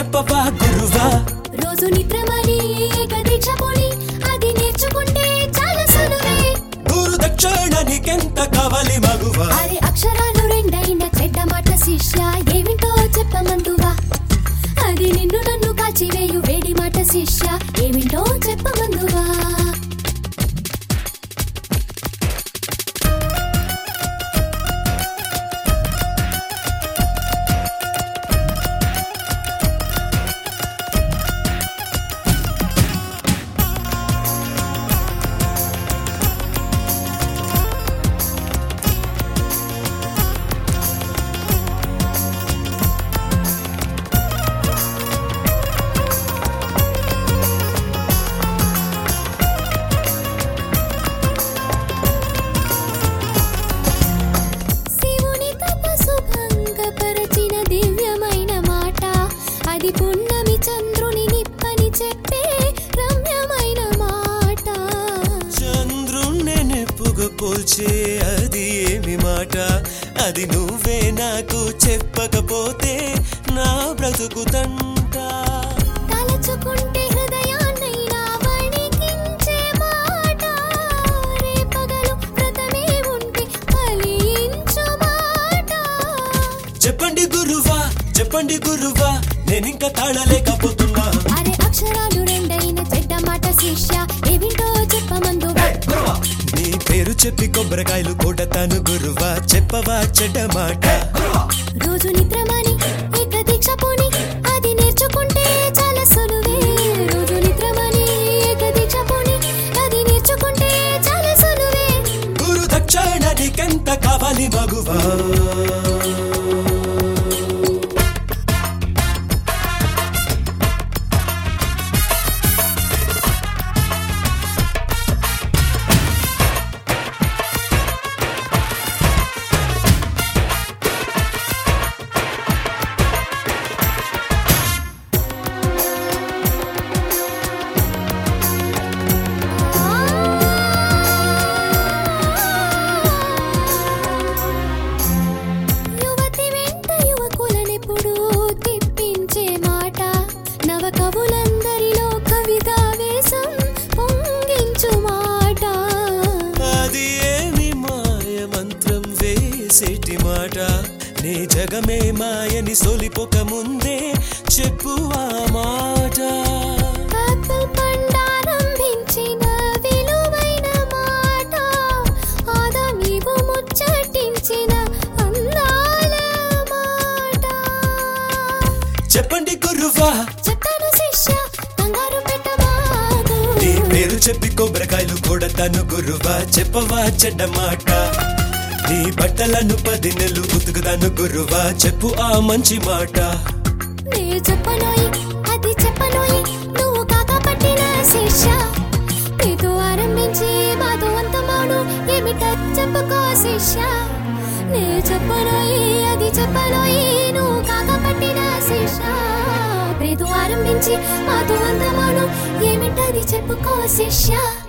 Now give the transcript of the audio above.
చెప్పవా గురువా రోజు నిద్రమని ఏకదీక్ష పోని అది నేర్చుకుంటే చాలా సులువే గురు దక్షిణ నీకెంత కావాలి మగువా అరే అక్షరాలు రెండైన చెడ్డ మాట శిష్య ఏమిటో చెప్పమందువా అది నిన్ను నన్ను కాల్చివేయు వేడి మాట శిష్య ఏమిటో చెప్పమందువా శివుని తపసు భంగపరచిన దివ్యమైన మాట అది పున్నమి చంద్రుని నిప్పని చెప్పే రమ్యమైన మాట చంద్రుణ్ణి నిప్పుగా పోల్చే అది ఏమి మాట అది నువ్వే నాకు చెప్పకపోతే నా బ్రతుకుతంట తలచుకుంటే హృదయాన్నైనా వణికించే మాట రేపగలు వ్రతమే ఉంటే ఫలించు మాట చెప్పండి గురువా చెప్పండి గురువా నేనింకా తాళలేకపోతున్నా అరే అక్షరాలు రెండైన చెడ్డ మాట శిష్య ఏమిటో చెప్పమందువా నీ పేరు చెప్పి కొబ్బరికాయలు కొడతాను గురువా చెప్పవా చెడ్డ మాట రోజు నిద్రమని ఏక దీక్ష పోని అది నేర్చుకుంటే చాలా సులువే రోజు నిద్రమని ఏక దీక్ష పోని అది నేర్చుకుంటే చాలా సులువే గురు దక్షిణ నీకెంత కావాలి మగువా యువతి వెంట యువకులనెప్పుడు తిప్పించే మాట నవ కవులందరిలో కవిగా వేసం పొంగించు మాట అది ఏమి మాయ మంత్రం వేసేటి మాట నీ జగమే మాయని సొలిపోక ముందే చెప్పు ఆ మాట ఆపిల్ పండారంభించిన విలువైన మాట ఆదా నీవు ముచ్చటించిన అందాల మాట చెప్పండి గురువా చెప్తాను శిష్య కంగారు పెట్టమాకు నీ పేరు చెప్పి కొబ్బరికాయలు కొడతాను గురువా చెప్పవా చెడ్డ మాట నీ బట్టలను పది నెలలు ఉతుకుతాను గురువా చెప్పు ఆ మంచి మాట నే చెప్పనోయి అది చెప్పనోయి నువ్వు కాక పట్టిన శిష్య నీతో ఆరంభించి మాతో అంతమాను ఏమిట చెప్పుకో శిష్య నే చెప్పనోయి అది చెప్పనోయి నువ్వు కాక పట్టిన శిష్య ప్రీతు ఆరంభించి మాతో అంతమాను ఏమిటది చెప్పుకో శిష్య